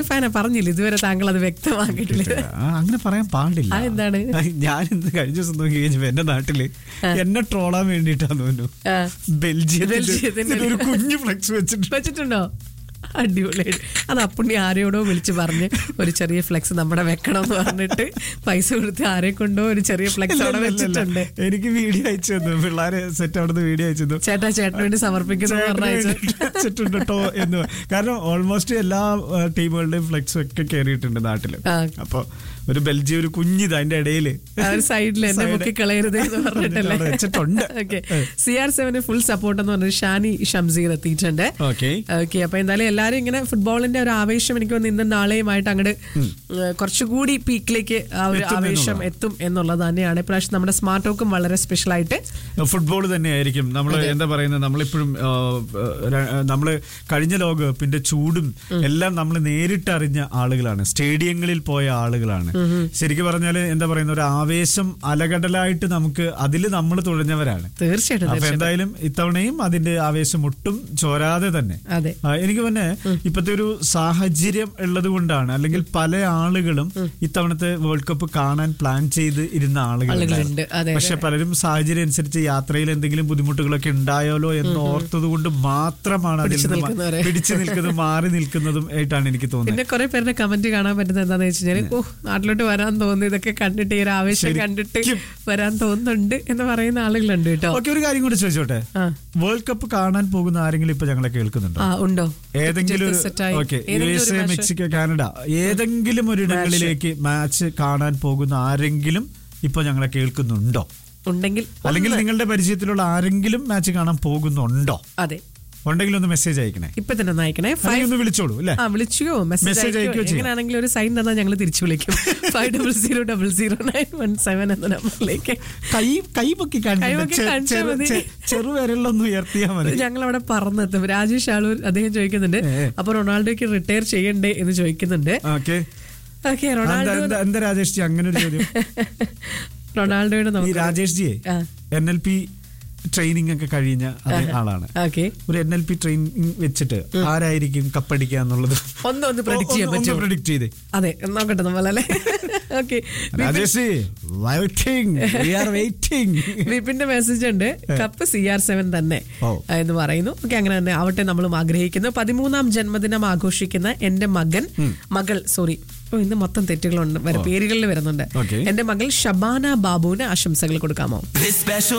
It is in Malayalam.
ഫാനാ പറഞ്ഞില്ല ഇതുവരെ താങ്കൾ അത് വ്യക്തമാക്കിയിട്ടില്ല ആ, അങ്ങനെ പറയാൻ പാടില്ല ആ, എന്താണ്? ഞാൻ ഇന്ന് കഴിഞ്ഞ ദിവസം നോക്കി കഴിഞ്ഞപ്പോ എന്റെ നാട്ടില് എന്നെ ട്രോളാൻ വേണ്ടിയിട്ടാന്ന് തോന്നുന്നു ആ. ബെൽജിയത്തിൽ ബെൽജിയത്തിന്റെ ഒരു കുഞ്ഞു ഫ്ലെക്സ് വെച്ചിട്ട് വെച്ചിട്ടുണ്ടോ അടിപൊളിയായിട്ട് അത് അപ്പുണ്ണി ആരെയോടോ വിളിച്ച് പറഞ്ഞ് ഒരു ചെറിയ ഫ്ലെക്സ് നമ്മുടെ വെക്കണം എന്ന് പറഞ്ഞിട്ട് പൈസ കൊടുത്ത് ആരെ കൊണ്ടോ ഒരു ചെറിയ ഫ്ലെക്സ് ഇല്ല, അവിടെ ഇല്ല, ഇല്ല, ഇല്ല. വെച്ചിട്ടുണ്ട് എനിക്ക് വീഡിയോ അയച്ചു തന്നു പിള്ളേരെ സെറ്റ് അവിടുന്ന് വീഡിയോ അയച്ചു തന്നു ചേട്ടാ ചേട്ടന് വേണ്ടി സമർപ്പിക്കുന്നു ചേട്ടന് പറഞ്ഞ വേണ്ടിയിട്ട് വെച്ചിട്ടുണ്ട് ട്ടോ എന്ന് പറ- കാരണം ഓൾമോസ്റ്റ് എല്ലാ ആ, ടീമുകളുടെയും ഫ്ലെക്സ് ഒക്കെ കയറിയിട്ടുണ്ട് നാട്ടില് ആ. അപ്പൊ ഒരു ബെൽജിയം ഒരു കുഞ്ഞിത് അതിന്റെ ഇടയില് ആ ഒരു സൈഡിൽ എന്നെ Side. മുക്കി കളയരുത് എന്ന് പറഞ്ഞിട്ടല്ലേ അവിടെ വെച്ചിട്ടുണ്ട്. Okay C R seven full support എന്ന് പറഞ്ഞത് ഷാനി ഷംസീർ എത്തിയിട്ടുണ്ട് ഓക്കെ ഓക്കെ അപ്പൊ എന്തായാലും എല്ലാരും ഇങ്ങനെ ഫുട്ബോളിന്റെ ഒരു ആവേശം എനിക്ക് തോന്നുന്നു ഇന്നും നാളെയുമായിട്ട് അങ്ങോട്ട് കുറച്ചുകൂടി പീക്കിലേക്ക് ആ ഒരു എത്തും ആവേശം എന്നുള്ളതാണ്. എത്തും എന്നുള്ളത് തന്നെയാണ് ഇപ്രാവശ്യം നമ്മുടെ സ്മാർട്ട് ടോക്കും വളരെ സ്പെഷ്യൽ ആയിട്ട് ഫുട്ബോൾ തന്നെയായിരിക്കും നമ്മൾ എന്താ പറയുന്നത് നമ്മളിപ്പോഴും നമ്മൾ കഴിഞ്ഞ ലോകകപ്പിന്റെ ചൂടും എല്ലാം നമ്മൾ നേരിട്ടറിഞ്ഞ ആളുകളാണ് സ്റ്റേഡിയങ്ങളിൽ പോയ ആളുകളാണ് ശരിക്കും പറഞ്ഞാൽ എന്താ പറയുന്ന ഒരു ആവേശം അലകടലായിട്ട് നമുക്ക് അതിൽ നമ്മൾ തുഴഞ്ഞവരാണ് തീർച്ചയായിട്ടും അപ്പൊ തീർച്ചയായിട്ടും എന്തായാലും ഇത്തവണയും അതിന്റെ ആവേശം ഒട്ടും ചോരാതെ തന്നെ അതെ ആ, എനിക്ക് പിന്നെ ഇപ്പത്തെ ഒരു സാഹചര്യം ഉള്ളത് കൊണ്ടാണ് അല്ലെങ്കിൽ പല ആളുകളും ഇത്തവണത്തെ വേൾഡ് കപ്പ് കാണാൻ പ്ലാൻ ചെയ്ത് ഇരുന്ന ആളുകളുണ്ട്. ആളുകളുണ്ട് അതെ, പക്ഷെ പലരും സാഹചര്യം അനുസരിച്ച് യാത്രയിൽ എന്തെങ്കിലും ബുദ്ധിമുട്ടുകളൊക്കെ ഉണ്ടായാലോ എന്ന് ഓർത്തത് കൊണ്ട് മാത്രമാണ് അതിൽ പിടിച്ചു നിന്ന് മാ- നിൽക്കുന്നവരെ. പിടിച്ചു നിൽക്കുന്നതും മാറി നിൽക്കുന്നതും ആയിട്ടാണ് എനിക്ക് തോന്നുന്നത് പിന്നെ കുറെ പേരുടെ കമന്റ് കാണാൻ പറ്റുന്നത് എന്താന്ന് വെച്ച് കഴിഞ്ഞാൽ ഓ നാട്ടിലോട്ട് വരാൻ തോന്നുന്നു ഇതൊക്കെ കണ്ടിട്ട് ഈ ഒരു ആവേശം ശരിക്കും. കണ്ടിട്ട് വരാൻ തോന്നുന്നുണ്ട് എന്ന് പറയുന്ന ആളുകളുണ്ട് കേട്ടോ ഓക്കെ ഒരു കാര്യം കൂടി ചോദിച്ചോട്ടെ ആ. വേൾഡ് കപ്പ് കാണാൻ പോകുന്ന ആരെങ്കിലും ഇപ്പൊ ഞങ്ങളെ കേൾക്കുന്നുണ്ടോ ആ ഉണ്ടോ ഏതെങ്കിലും ഒരു സെറ്റായി ഓക്കെ യു ഏതെങ്കിലും എസ് ഒരു എ match? മെക്സിക്കോ കാനഡ ഏതെങ്കിലും ഒരു ഇടങ്ങളിലേക്ക് മാച്ച് കാണാൻ പോകുന്ന ആരെങ്കിലും ഇപ്പൊ ഞങ്ങളെ കേൾക്കുന്നുണ്ടോ ഉണ്ടെങ്കിൽ അല്ലെങ്കിൽ ഒന്ന് നിങ്ങളുടെ പരിചയത്തിലുള്ള ആരെങ്കിലും മാച്ച് കാണാൻ പോകുന്നുണ്ടോ അതെ ഉണ്ടെങ്കിൽ ഒന്ന് മെസ്സേജ് അയക്കണേ ഇപ്പൊ തന്നെ ഒന്ന് അയക്കണേ അല്ലെങ്കിൽ ഫൈവ് ഒന്ന് വിളിച്ചോളൂ അല്ലേ ആ വിളിച്ചുകയോ Message മെസ്സേജ് അയക്കുകയോ അയക്കുകയോ ചെയ്യാം. എങ്ങനെയാണെങ്കിലും ഒരു സൈൻ തന്നാൽ ഞങ്ങൾ തിരിച്ചു വിളിക്കും five double zero double zero nine one seven എന്ന നമ്പറിലേക്ക് കൈ കൈ പൊക്കി കൈ പൊക്കി കാണിച്ചാ മതി. ചെറുവിരലൊന്ന് ഉയർത്തിയാൽ മതി ഞങ്ങൾ അവിടെ പറഞ്ഞെത്തും രാജേഷ് ആളൂർ അദ്ദേഹം ചോദിക്കുന്നുണ്ട് ഏ. അപ്പൊ റൊണാൾഡോയ്ക്ക് റിട്ടയർ ചെയ്യണ്ടേ എന്ന് ചോദിക്കുന്നുണ്ട് ഓക്കെ ഓക്കെ റൊണാൾഡോ എന്താ രാജേഷ് ജി അങ്ങനെ ഒരു ചോദ്യം റൊണാൾഡോയുടെ ഈ നമുക്ക് രാജേഷ് ജിയെ ആ. എൻ എൽ പി ട്രെയിനിങ് ഒക്കെ കഴിഞ്ഞ അതേ ആളാണ് ഓക്കെ ഒരു എൻ എൽ പി ട്രെയിനിങ് വെച്ചിട്ട് ആരായിരിക്കും കപ്പടിക്കുക എന്നുള്ളത് ഒന്ന് ഒന്ന് predict ചെയ്യാൻ പറ്റുമോ? പ്രഡിക്ട് ചെയ്തേ അതെ നോക്കട്ടെ നമ്മളല്ലേ okay Rajesh waiting we are waiting വിപിന്റെ മെസ്സേജ് ഉണ്ട് കപ്പ് സി ആർ സെവൻ തന്നെ ഓ. എന്ന് പറയുന്നു ഓക്കെ അങ്ങനെ തന്നെ ആവട്ടെ നമ്മളും ആഗ്രഹിക്കുന്നു പതിമൂന്നാം ജന്മദിനം ആഘോഷിക്കുന്ന എന്റെ മകൻ മകൾ സോറി ഓ ഇന്ന് മൊത്തം തെറ്റുകളുണ്ട് വരെ പേരുകളിൽ വരുന്നുണ്ട് Okay. എന്റെ മകൾ ഷബാന ബാബുവിന് ആശംസകൾ കൊടുക്കാമോ This special